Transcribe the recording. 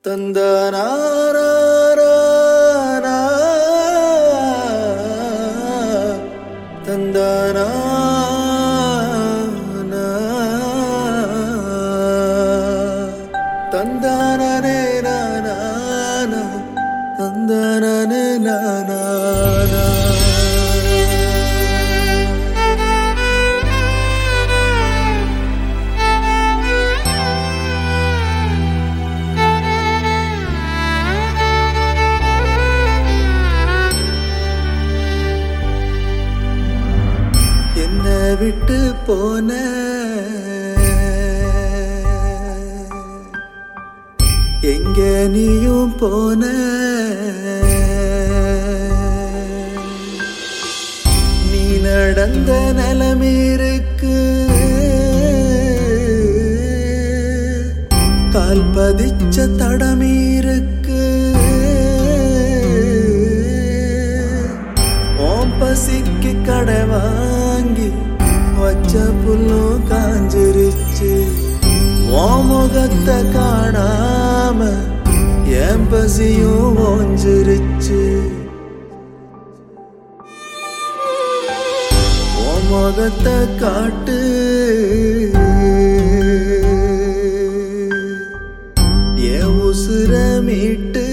தந்தனாரா தந்தனா தந்தானே நானா தந்தானே நானா என்ன விட்டு போன எங்க நீயும் போன நீ நடந்த நிலமீருக்கு கால் பதிச்ச தடமீருக்கு ஓம் பசிக்கு கடை வாங்கி வச்ச புல்லும் காஞ்சிருச்சு ஓ முகத்தை காணாம என் பசியும் ஓஞ்சிருச்சு ஓ முகத்தை காட்டு என் உசுர மீட்டு